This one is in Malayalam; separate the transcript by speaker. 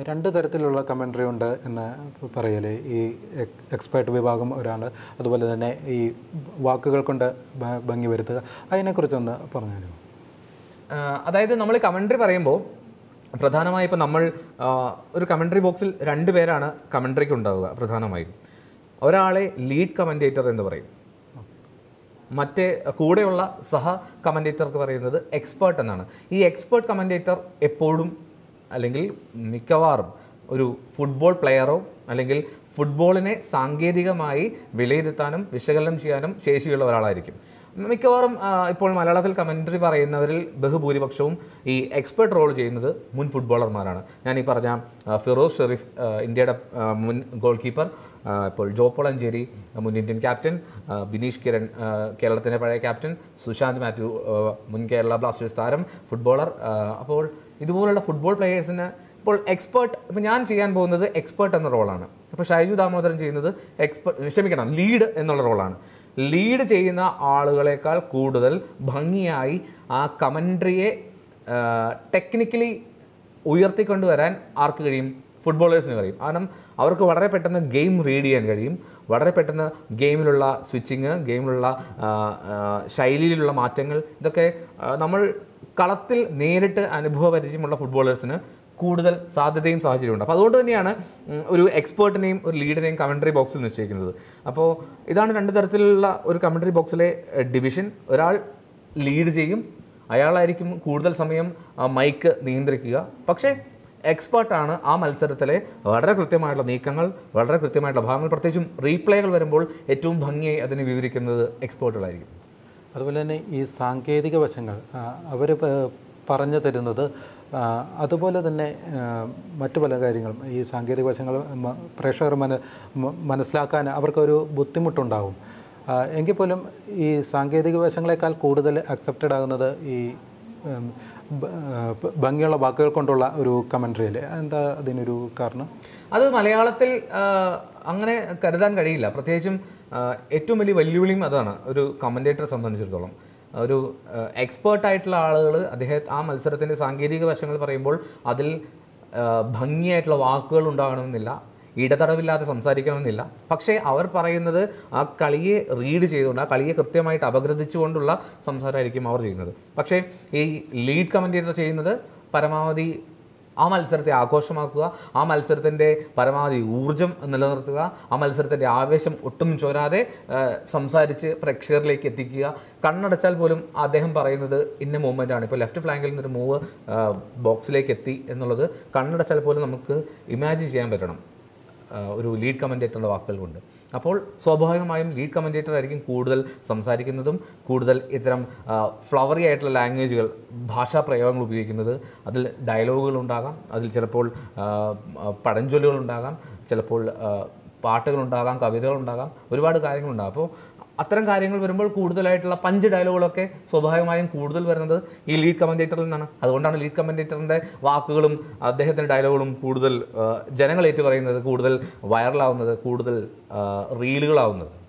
Speaker 1: രണ്ട് തരത്തിലുള്ള കമൻട്രി ഉണ്ട് എന്ന് പറയലേ ഈ എക്സ്പേർട്ട് വിഭാഗം ഒരാൾ അതുപോലെ തന്നെ ഈ വാക്കുകൾ കൊണ്ട് ഭ- ഭംഗി വരുത്തുക അതിനെക്കുറിച്ചൊന്ന് പറഞ്ഞു തരുമോ
Speaker 2: ആഹ് അതായത് നമ്മൾ കമൻട്രി പറയുമ്പോൾ പ്രധാനമായും ഇപ്പോൾ നമ്മൾ ആഹ് ഒരു കമൻട്രി ബോക്സിൽ രണ്ട് പേരാണ് കമൻട്രിക്ക് ഉണ്ടാവുക പ്രധാനമായും ഒരാളെ ലീഡ് കമൻറ്റേറ്റർ എന്ന് പറയും മറ്റേ കൂടെയുള്ള സഹ കമൻറ്റേറ്റർക്ക് പറയുന്നത് എക്സ്പേർട്ട് എന്നാണ് ഈ എക്സ്പേർട്ട് കമൻറ്റേറ്റർ എപ്പോഴും അല്ലെങ്കിൽ മിക്കവാറും ഒരു ഫുട്ബോൾ പ്ലെയറോ അല്ലെങ്കിൽ ഫുട്ബോളിനെ സാങ്കേതികമായി വിലയിരുത്താനും വിശകലനം ചെയ്യാനും ശേഷിയുള്ള ഒരാളായിരിക്കും മിക്കവാറും ആ, ഇപ്പോൾ മലയാളത്തിൽ കമൻട്രി പറയുന്നവരിൽ ബഹുഭൂരിപക്ഷവും ഈ എക്സ്പെർട്ട് റോൾ ചെയ്യുന്നത് മുൻ ഫുട്ബോളർമാരാണ് ഞാൻ ഈ പറഞ്ഞ ആ, ഫിറോസ് ഷെറീഫ് ആ, ഇന്ത്യയുടെ ആ, മുൻ ഗോൾ കീപ്പർ ആ, ഇപ്പോൾ ജോ പോളഞ്ചേരി ആ, മുൻ ഇന്ത്യൻ ക്യാപ്റ്റൻ ആ, ബിനീഷ് കിരൺ ആ, കേരളത്തിൻ്റെ പഴയ ക്യാപ്റ്റൻ സുശാന്ത് മാത്യു ആ, മുൻ കേരള ബ്ലാസ്റ്റേഴ്സ് താരം ഫുട്ബോളർ ആ, അപ്പോൾ ഇതുപോലുള്ള ഫുട്ബോൾ പ്ലെയേഴ്സിന് ഇപ്പോൾ എക്സ്പേർട്ട് ഇപ്പോൾ ഞാൻ ചെയ്യാൻ പോകുന്നത് എക്സ്പേർട്ട് എന്ന റോളാണ് ഇപ്പോൾ ഷൈജു ദാമോദരൻ ചെയ്യുന്നത് എക്സ്പേർട്ട് ക്ഷമിക്കണം ലീഡ് എന്നുള്ള റോളാണ് ലീഡ് ചെയ്യുന്ന ആളുകളെക്കാൾ കൂടുതൽ ഭംഗിയായി ആ കമൻട്രിയെ ടെക്നിക്കലി ഉയർത്തിക്കൊണ്ടുവരാൻ ആർക്ക് കഴിയും ഫുട്ബോളേഴ്സിന് കഴിയും കാരണം അവർക്ക് വളരെ പെട്ടെന്ന് ഗെയിം റീഡ് ചെയ്യാൻ കഴിയും വളരെ പെട്ടെന്ന് ഗെയിമിലുള്ള സ്വിച്ചിങ് ഗെയിമിലുള്ള ആ, ആ, ശൈലിയിലുള്ള മാറ്റങ്ങൾ ഇതൊക്കെ ആ, നമ്മൾ കളത്തിൽ നേരിട്ട് അനുഭവ പരിചയമുള്ള ഫുട്ബോളേഴ്സിന് കൂടുതൽ സാധ്യതയും സാഹചര്യമുണ്ട് അപ്പോൾ അതുകൊണ്ട് തന്നെയാണ് ഉം, ഒരു എക്സ്പേർട്ടിനെയും ഒരു ലീഡിനെയും കമൻട്രി ബോക്സിൽ നിശ്ചയിക്കുന്നത് അപ്പോൾ ഇതാണ് രണ്ട് തരത്തിലുള്ള ഒരു കമൻട്രി ബോക്സിലെ ഡിവിഷൻ ഒരാൾ ലീഡ് ചെയ്യും അയാളായിരിക്കും കൂടുതൽ സമയം ആ, മൈക്ക് നിയന്ത്രിക്കുക പക്ഷേ എക്സ്പേർട്ടാണ് ആ മത്സരത്തിലെ വളരെ കൃത്യമായിട്ടുള്ള നീക്കങ്ങൾ വളരെ കൃത്യമായിട്ടുള്ള ഭാഗങ്ങൾ പ്രത്യേകിച്ചും റീപ്ലേകൾ വരുമ്പോൾ ഏറ്റവും ഭംഗിയായി അതിനെ വിവരിക്കുന്നത് എക്സ്പേർട്ടുകളായിരിക്കും
Speaker 1: അതുപോലെ തന്നെ ഈ സാങ്കേതിക വശങ്ങൾ അവർ പറഞ്ഞു തരുന്നത് ആ, അതുപോലെ തന്നെ ആ, മറ്റു പല കാര്യങ്ങളും ഈ സാങ്കേതിക വശങ്ങൾ മ- പ്രേക്ഷകർ മന മ- മനസ്സിലാക്കാൻ അവർക്കൊരു ബുദ്ധിമുട്ടുണ്ടാവും ആ, എങ്കിൽ പോലും ഈ സാങ്കേതിക വശങ്ങളെക്കാൾ കൂടുതൽ അക്സെപ്റ്റഡ് ആകുന്നത് ഈ ഉം, ബ- ആ, ഭംഗിയുള്ള വാക്കുകൾ കൊണ്ടുള്ള ഒരു കമൻട്രി അല്ലേ എന്താ അതിനൊരു കാരണം
Speaker 2: അത് മലയാളത്തിൽ ആ, അങ്ങനെ കരുതാൻ കഴിയില്ല പ്രത്യേകിച്ചും ആ, ഏറ്റവും വലിയ വെല്ലുവിളിയും അതാണ് ഒരു കമൻറ്റേറ്ററെ സംബന്ധിച്ചിടത്തോളം ഒരു എക്സ്പേർട്ട് ആയിട്ടുള്ള ആളുകൾ അദ്ദേഹം ആ മത്സരത്തിൻ്റെ സാങ്കേതിക വശങ്ങൾ പറയുമ്പോൾ അതിൽ ആ, ഭംഗിയായിട്ടുള്ള വാക്കുകൾ ഉണ്ടാകണമെന്നില്ല ഇടതടവില്ലാതെ സംസാരിക്കണമെന്നില്ല പക്ഷേ അവർ പറയുന്നത് ആ കളിയെ റീഡ് ചെയ്തുകൊണ്ട് ആ കളിയെ കൃത്യമായിട്ട് അപഗ്രഥിച്ചുകൊണ്ടുള്ള സംസാരമായിരിക്കും അവർ ചെയ്യുന്നത് പക്ഷേ ഈ ലീഡ് കമൻറ്റേറ്റർ ചെയ്യുന്നത് പരമാവധി ആ മത്സരത്തെ ആഘോഷമാക്കുക ആ മത്സരത്തിൻ്റെ പരമാവധി ഊർജം നിലനിർത്തുക ആ മത്സരത്തിൻ്റെ ആവേശം ഒട്ടും ചോരാതെ ആ, സംസാരിച്ച് പ്രേക്ഷകരിലേക്ക് എത്തിക്കുക കണ്ണടച്ചാൽ പോലും അദ്ദേഹം പറയുന്നത് ഇന്ന മൂവ്മെൻ്റ് ആണ് ഇപ്പോൾ ലെഫ്റ്റ് ഫ്ലാങ്കിൽ നിന്നൊരു മൂവ് ബോക്സിലേക്ക് എത്തി എന്നുള്ളത് കണ്ണടച്ചാൽ പോലും നമുക്ക് ഇമാജിൻ ചെയ്യാൻ പറ്റണം ആ, ഒരു ലീഡ് കമൻറ്റേറ്ററുടെ വാക്കുകൾ കൊണ്ട് അപ്പോൾ സ്വാഭാവികമായും ലീഡ് കമൻറ്റേറ്റർ ആയിരിക്കും കൂടുതൽ സംസാരിക്കുന്നതും കൂടുതൽ ഇത്തരം ഫ്ലവറി ആയിട്ടുള്ള ലാംഗ്വേജുകൾ ഭാഷാ പ്രയോഗങ്ങൾ ഉപയോഗിക്കുന്നത് അതിൽ ഡയലോഗുകൾ ഉണ്ടാകാം അതിൽ ചിലപ്പോൾ ആ, ആ, പഴഞ്ചൊല്ലുകൾ ഉണ്ടാകാം ചിലപ്പോൾ ആ, പാട്ടുകളുണ്ടാകാം കവിതകളുണ്ടാകാം ഒരുപാട് കാര്യങ്ങളുണ്ടാകും അപ്പോൾ അത്തരം കാര്യങ്ങൾ വരുമ്പോൾ കൂടുതലായിട്ടുള്ള പഞ്ച് ഡയലോഗുകളൊക്കെ സ്വാഭാവികമായും കൂടുതൽ വരുന്നത് ഈ ലീഡ് കമൻറ്റേറ്ററിൽ നിന്നാണ് അതുകൊണ്ടാണ് ലീഡ് കമൻറ്റേറ്ററിൻ്റെ വാക്കുകളും അദ്ദേഹത്തിൻ്റെ ഡയലോഗുകളും കൂടുതൽ ആ, ജനങ്ങൾ ഏറ്റു പറയുന്നത് കൂടുതൽ വൈറലാവുന്നത് കൂടുതൽ ആ, റീലുകളാവുന്നത്